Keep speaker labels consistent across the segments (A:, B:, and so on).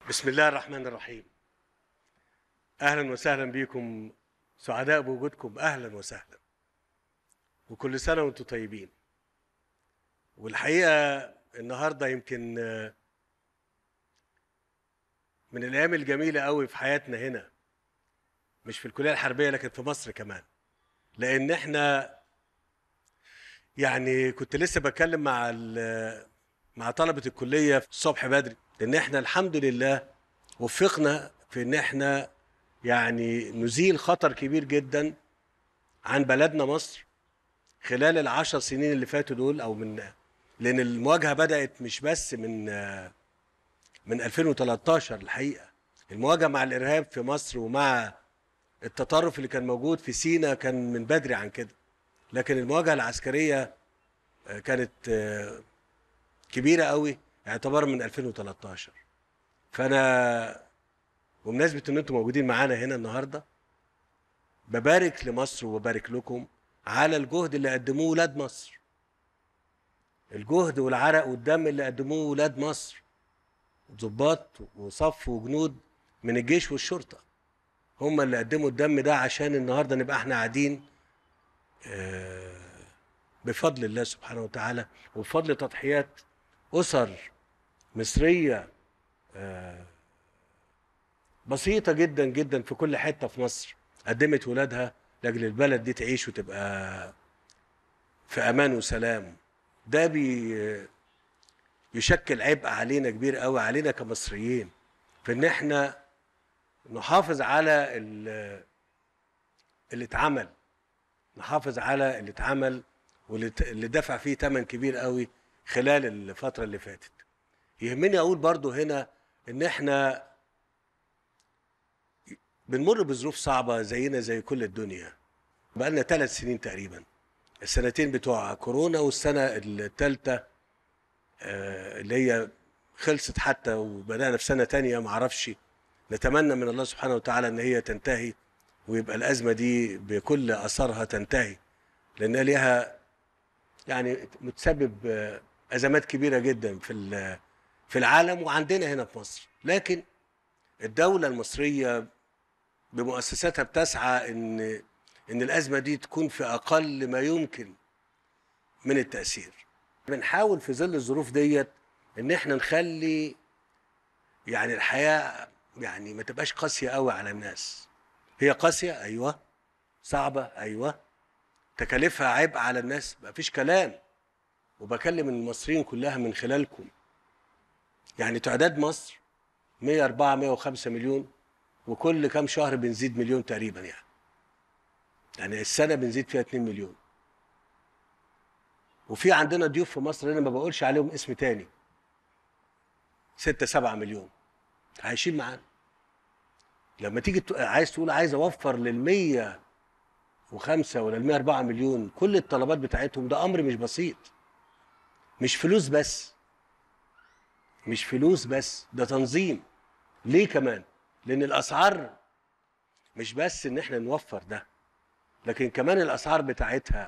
A: بسم الله الرحمن الرحيم اهلا وسهلا بكم سعداء بوجودكم اهلا وسهلا وكل سنه وانتم طيبين والحقيقه النهارده يمكن آه، من الايام الجميله قوي في حياتنا هنا مش في الكليه الحربيه لكن في مصر كمان لان احنا يعني كنت لسه بتكلم مع ال- مع طلبه الكليه الصبح بدري ان احنا الحمد لله وفقنا في ان احنا يعني نزيل خطر كبير جدا عن بلدنا مصر خلال العشر سنين اللي فاتوا دول او من لان المواجهه بدات مش بس من من 2013 الحقيقه المواجهه مع الارهاب في مصر ومع التطرف اللي كان موجود في سينا كان من بدري عن كده لكن المواجهه العسكريه آه، كانت آه، كبيره قوي اعتبارا من 2013 فانا بمناسبه ان انتم موجودين معانا هنا النهارده ببارك لمصر وببارك لكم على الجهد اللي قدموه ولاد مصر الجهد والعرق والدم اللي قدموه ولاد مصر ضباط وصف وجنود من الجيش والشرطه هم اللي قدموا الدم ده عشان النهارده نبقى احنا قاعدين آه، بفضل الله سبحانه وتعالى وبفضل تضحيات اسر مصريه آه، بسيطه جدا جدا في كل حته في مصر قدمت ولادها لاجل البلد دي تعيش وتبقى في امان وسلام ده بي يشكل عبء علينا كبير قوي علينا كمصريين في ان احنا نحافظ على ال- اللي اتعمل نحافظ على اللي اتعمل واللي ت- اللي دفع فيه ثمن كبير قوي خلال الفترة اللي فاتت يهمني اقول برضو هنا ان احنا بنمر بظروف صعبة زينا زي كل الدنيا بقالنا ثلاث سنين تقريبا السنتين بتوع كورونا والسنة الثالثة آه، اللي هي خلصت حتى وبدأنا في سنة تانية معرفش نتمنى من الله سبحانه وتعالى ان هي تنتهي ويبقى الأزمة دي بكل أثرها تنتهي لأنها ليها يعني متسبب آه، أزمات كبيرة جدا في ال- في العالم وعندنا هنا في مصر لكن الدولة المصرية بمؤسساتها بتسعى ان ان الازمه دي تكون في اقل ما يمكن من التاثير بنحاول في ظل الظروف ديت ان احنا نخلي يعني الحياه يعني ما تبقاش قاسيه قوي على الناس هي قاسيه ايوه صعبه ايوه تكاليفها عبء على الناس مفيش كلام وبكلم المصريين كلها من خلالكم يعني تعداد مصر 104 105 مليون وكل كام شهر بنزيد مليون تقريبا يعني يعني السنه بنزيد فيها 2 مليون وفي عندنا ضيوف في مصر انا ما بقولش عليهم اسم تاني 6 7 مليون عايشين معانا لما تيجي تق- عايز تقول عايز اوفر لل 105 ولا ال 104 مليون كل الطلبات بتاعتهم ده امر مش بسيط مش فلوس بس مش فلوس بس ده تنظيم ليه كمان لان الاسعار مش بس ان احنا نوفر ده لكن كمان الاسعار بتاعتها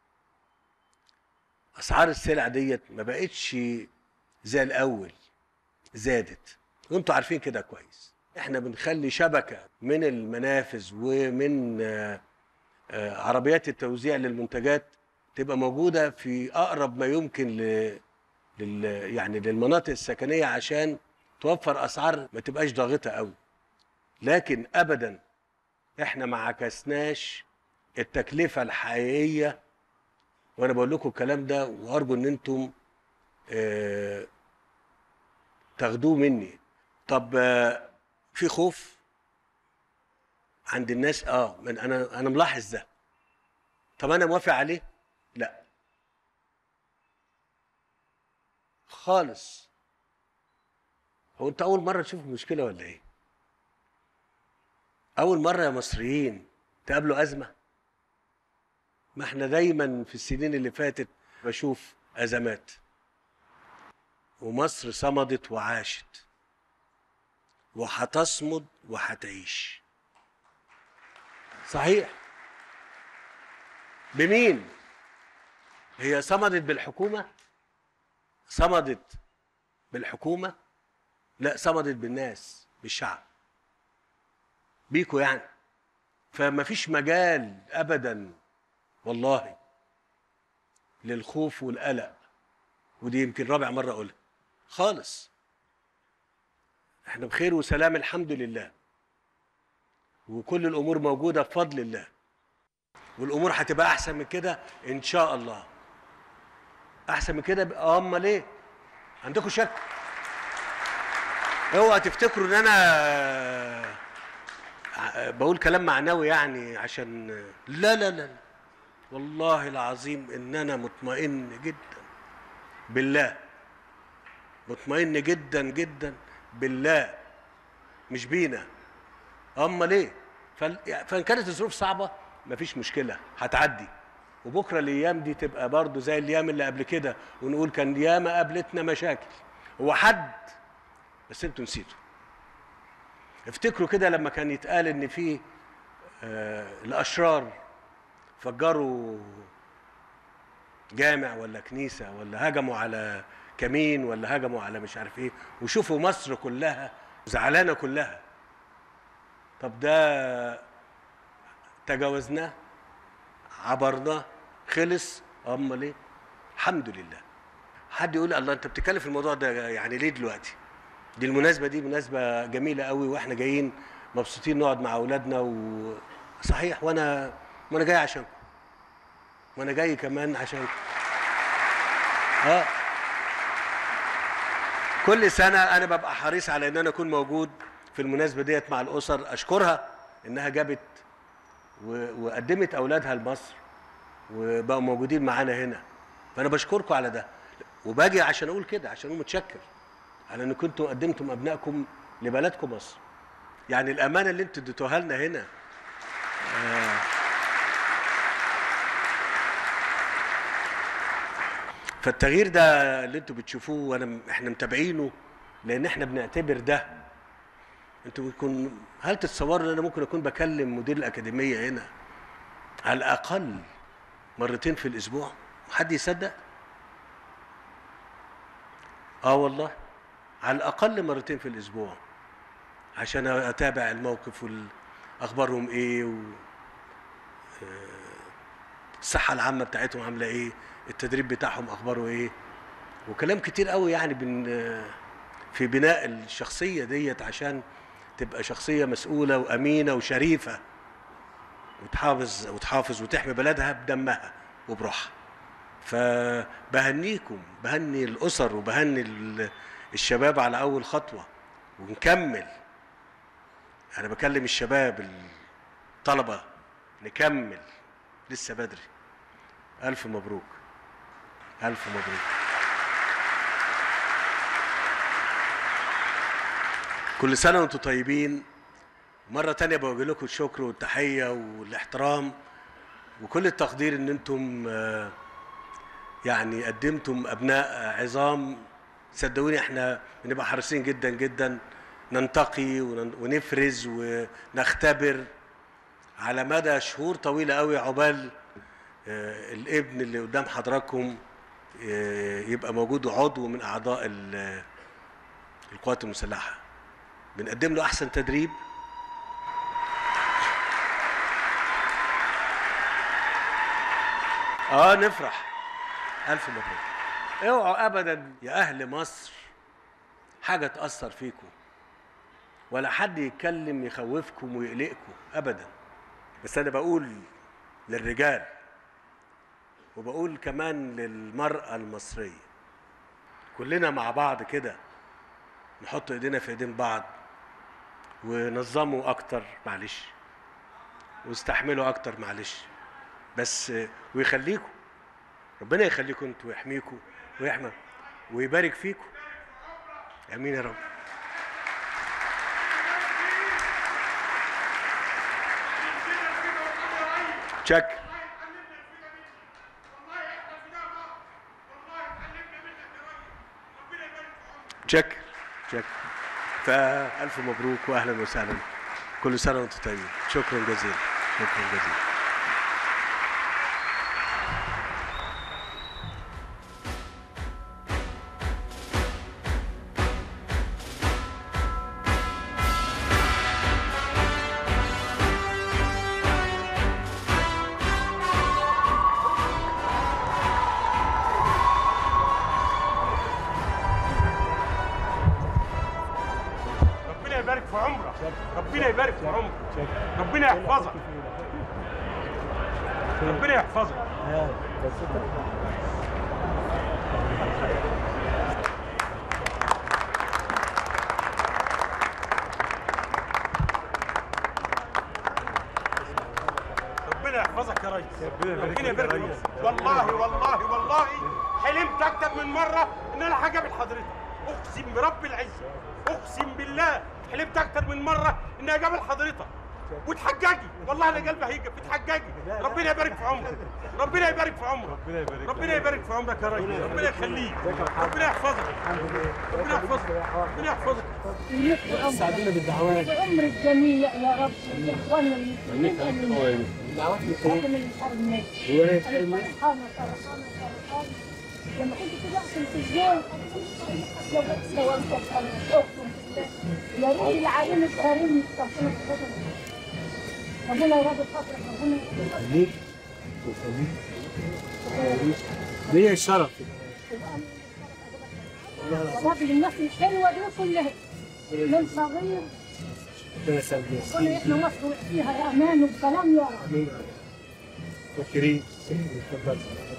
A: اسعار السلع ديت ما بقتش زي الاول زادت وانتوا عارفين كده كويس احنا بنخلي شبكه من المنافذ ومن آه، آه، عربيات التوزيع للمنتجات تبقى موجوده في اقرب ما يمكن ل لل يعني للمناطق السكنيه عشان توفر اسعار ما تبقاش ضاغطه قوي لكن ابدا احنا ما عكسناش التكلفه الحقيقيه وانا بقول لكم الكلام ده وارجو ان انتم آه، تاخدوه مني طب آه، في خوف عند الناس اه من انا انا ملاحظ ده طب انا موافق عليه لا خالص هو انت اول مره تشوف المشكله ولا ايه اول مره يا مصريين تقابلوا ازمه ما احنا دايما في السنين اللي فاتت بشوف ازمات ومصر صمدت وعاشت وهتصمد وهتعيش صحيح بمين هي صمدت بالحكومه صمدت بالحكومه لا صمدت بالناس بالشعب بيكوا يعني فما فيش مجال ابدا والله للخوف والقلق ودي يمكن رابع مره اقولها خالص احنا بخير وسلام الحمد لله وكل الامور موجوده بفضل الله والامور هتبقى احسن من كده ان شاء الله احسن من كده اه امال ايه عندكم شك اوعى تفتكروا ان انا بقول كلام معنوي يعني عشان لا لا لا والله العظيم ان انا مطمئن جدا بالله مطمئن جدا جدا بالله مش بينا امال ايه فال- فان كانت الظروف صعبه مفيش مشكله هتعدي وبكره الايام دي تبقى برضو زي الايام اللي قبل كده ونقول كان ياما قابلتنا مشاكل هو حد بس انتوا نسيتوا افتكروا كده لما كان يتقال ان في آه الاشرار فجروا جامع ولا كنيسه ولا هجموا على كمين ولا هجموا على مش عارف ايه وشوفوا مصر كلها زعلانه كلها طب ده تجاوزناه عبرناه خلص امال ايه الحمد لله حد يقول الله انت بتتكلم في الموضوع ده يعني ليه دلوقتي دي المناسبه دي مناسبه جميله قوي واحنا جايين مبسوطين نقعد مع اولادنا و صحيح وانا وانا جاي عشانكم وانا جاي كمان عشانكم اه كل سنه انا ببقى حريص على ان انا اكون موجود في المناسبه ديت مع الاسر اشكرها انها جابت و- وقدمت اولادها لمصر وبقوا موجودين معانا هنا فانا بشكركم على ده وباجي عشان اقول كده عشان اقول متشكر على ان كنتم قدمتم ابنائكم لبلدكم مصر يعني الامانه اللي انتوا اديتوها لنا هنا آه. فالتغيير ده اللي انتوا بتشوفوه وانا احنا متابعينه لان احنا بنعتبر ده انتوا بيكون هل تتصوروا ان انا ممكن اكون بكلم مدير الاكاديميه هنا على الاقل مرتين في الاسبوع حد يصدق اه والله على الاقل مرتين في الاسبوع عشان اتابع الموقف واخبارهم ايه و آه، الصحه العامه بتاعتهم عامله ايه التدريب بتاعهم اخباره ايه وكلام كتير قوي يعني بن آه، في بناء الشخصيه ديت عشان تبقى شخصيه مسؤوله وامينه وشريفه وتحافظ وتحافظ وتحمي بلدها بدمها وبروحها فبهنيكم بهني الاسر وبهني ال- الشباب على اول خطوه ونكمل انا بكلم الشباب الطلبه نكمل لسه بدري الف مبروك الف مبروك كل سنه وانتم طيبين مرة تانية بوجه لكم الشكر والتحية والاحترام وكل التقدير ان انتم آه، يعني قدمتم ابناء عظام صدقوني احنا بنبقى حريصين جدا جدا ننتقي ون- ونفرز ونختبر على مدى شهور طويلة قوي عقبال آه، الابن اللي قدام حضراتكم آه، يبقى موجود عضو من اعضاء ال- القوات المسلحة بنقدم له احسن تدريب اه نفرح الف مبروك اوعوا ابدا يا اهل مصر حاجه تاثر فيكم ولا حد يتكلم يخوفكم ويقلقكم ابدا بس انا بقول للرجال وبقول كمان للمراه المصريه كلنا مع بعض كده نحط ايدينا في ايدين بعض ونظموا اكتر معلش واستحملوا اكتر معلش بس ويخليكم ربنا يخليكم انتوا ويحميكم ويحمى ويبارك فيكم امين يا رب تشك تشك تشك فألف مبروك وأهلا وسهلا كل سنة وأنتم طيبين شكرا جزيلا شكرا جزيلا
B: ربنا يبارك في عمرك ربنا يبارك في عمرك ربنا يحفظك ربنا يحفظك ربنا يحفظك يا ريس ربنا يبارك فيك والله والله والله حلمت اكتر من مره ان انا هقابل حضرتك اقسم برب العزه اقسم بالله حلمت اكتر من مره ان اقابل حضرتك وتحججي والله انا قلبي هيجي بتحججي ربنا يبارك في عمرك ربنا يبارك في عمرك ربنا يبارك في عمرك يا ريس ربنا يخليك ربنا يحفظك ربنا يحفظك ربنا يحفظك
C: ساعدونا بالدعوات
D: عمر الجميع يا رب اخواننا المسلمين
C: دعوات
D: لكن الحرمين انا فرحانه فرحانه فرحانه لما كنت كده في التلفزيون لو بس لو انت اقسم بالله يا ريت العالم الكريم ربنا يحفظك ربنا يرضى خاطرك ربنا يرضى خاطرك
C: ليك وخليك ليا الشرف
D: وقابل الناس الحلوه دي كلها من صغير
C: ربنا يسلمك
D: كل احنا مصر فيها يا امان وسلام يا رب
C: امين فاكرين اتفضل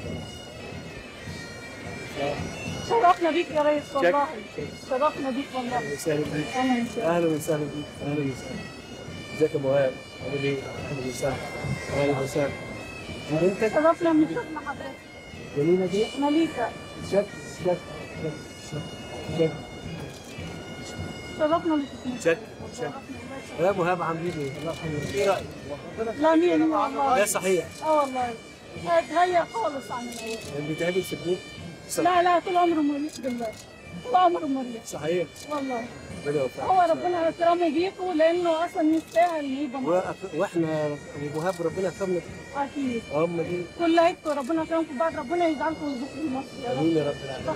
D: شرفنا بيك يا ريس والله شرفنا بيك والله
C: اهلا وسهلا بيك
D: اهلا وسهلا
C: اهلا وسهلا بيك اهلا وسهلا ازيك يا مهاب عامل ايه؟ اهلا وسهلا اهلا وسهلا انت
D: شرفنا من شفنا حضرتك
C: جميلة دي
D: مليكة
C: شك شك شك شك
D: شرفنا من شفنا
C: شك شك يا مهاب عاملين ايه؟ الله يرحمه ايه رايك؟
D: لا مين والله
C: لا صحيح
D: اه والله اتغير خالص عن الاول
C: يعني بيتعمل في البيت
D: لا لا طول عمره مريح بالله طول عمره مريح
C: صحيح
D: والله
C: ربنا يوفقك
D: هو ربنا يكرمه بيكوا لانه اصلا يستاهل يبقى مصر.
C: وأك- واحنا ابو مهاب ربنا يكرمنا
D: اكيد
C: هم دي
D: كل عيدكم ربنا يكرمكم بعد ربنا يجعلكم يزقوا مصر يا رب
C: امين يا رب العالمين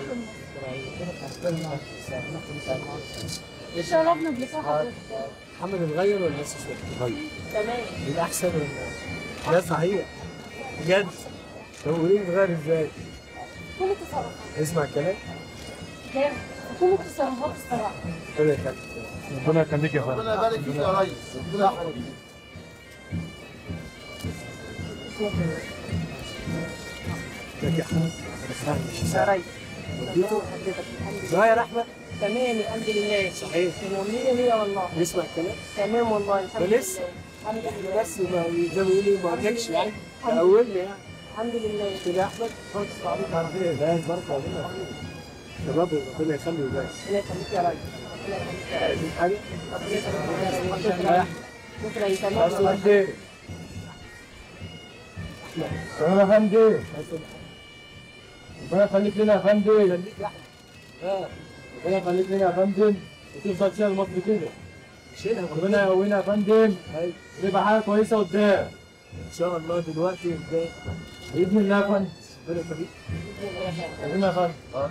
D: فخر مصر شرفنا بلقاء حضرتك
C: محمد اتغير ولا لسه شويه؟ اتغير
D: تمام
C: الاحسن ولا لا صحيح بجد طب قولي لي اتغير ازاي؟
D: كل تصرفات
C: اسمع الكلام
D: جامد كل تصرفات الصراحه
C: ربنا يخليك
E: ربنا يخليك يا فندم
F: ربنا يبارك فيك يا ريس ربنا يحفظك
C: ازيك يا احمد
G: يا ريس
C: وديته صغير احمد
G: تمام الحمد لله
C: صحيح
G: مية مية والله
C: نسمع الكلام
G: تمام والله الحمد
C: ده
G: لله
C: لسه؟
G: الحمد لله
C: بس ما زي ما يقولوا ما جاكش يعني اولنا يعني
G: الحمد لله
C: كده يا احمد خلاص عليك على خير لا بارك ربنا شباب ربنا يخلي ويبارك
G: ربنا يخليك يا ريس ربنا يخليك يا ريس
C: عايزين حاجه؟
G: شكرا شكرا تمام والله
E: فندم تمام يا فندم ربنا يخليك لنا يا فندم
C: خليك يا احمد اه
E: ربنا يخليك لنا يا فندم وتفضل شايل مصر كده
C: شيلها
E: ربنا يقوينا يا فندم
C: ايوه
E: تبقى حاجه كويسه قدام
C: ان شاء الله دلوقتي قدام
E: باذن الله يا فندم
C: ربنا يخليك
E: باذن الله يا فندم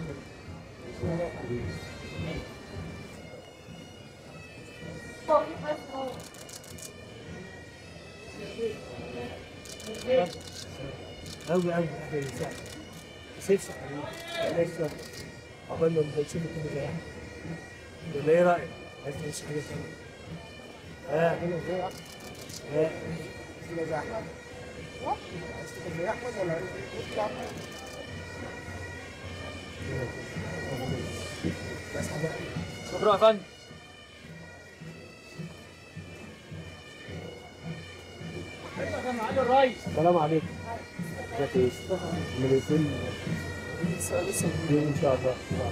C: قوي قوي اهلا وسهلا سيبش حبيبي ليش عقبال ما نشوف كده زي احمد ولا ايه رايك؟ عايز تعيش حاجه ثانيه؟ ها ها كده زي احمد عايز تبقى زي احمد ولا عايز تبقى بس حاجه
E: شكرا يا فندم
C: السلام عليكم ازيك يا يوسف؟ من الفيلم لسه لسه ان شاء الله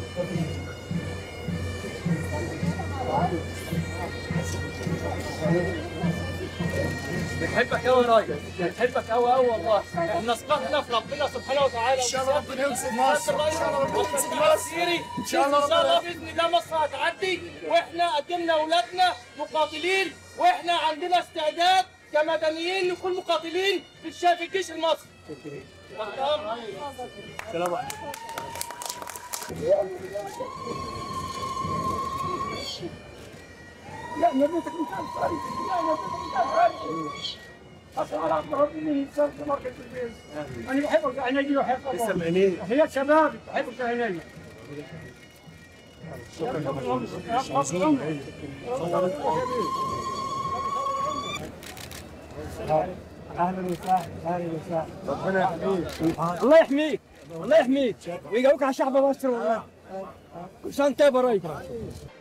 E: بنحبك قوي يا ريس بنحبك قوي قوي والله احنا ثقتنا في ربنا سبحانه وتعالى ان شاء الله ربنا ينصر مصر ان شاء الله ربنا ينصر مصر ان شاء الله ان شاء الله باذن الله مصر هتعدي واحنا قدمنا اولادنا مقاتلين واحنا عندنا استعداد كمدنيين نكون مقاتلين في الش- في الجيش المصري تحت امرك
C: السلام عليكم
D: لا نبيتك مش انصاري لا نبيتك مش انصاري اصلا على عبد ربنا يتصل في مركز البيت انا بحبك عيني
C: لسه
D: وحبك
C: بعينيه
D: هي شبابي بحبك عيني
C: اهلا وسهلا اهلا وسهلا ربنا يحميك
E: الله يحميك الله يحميك ويقويك على شعب مصر والله كل سنه وانت طيب يا ريس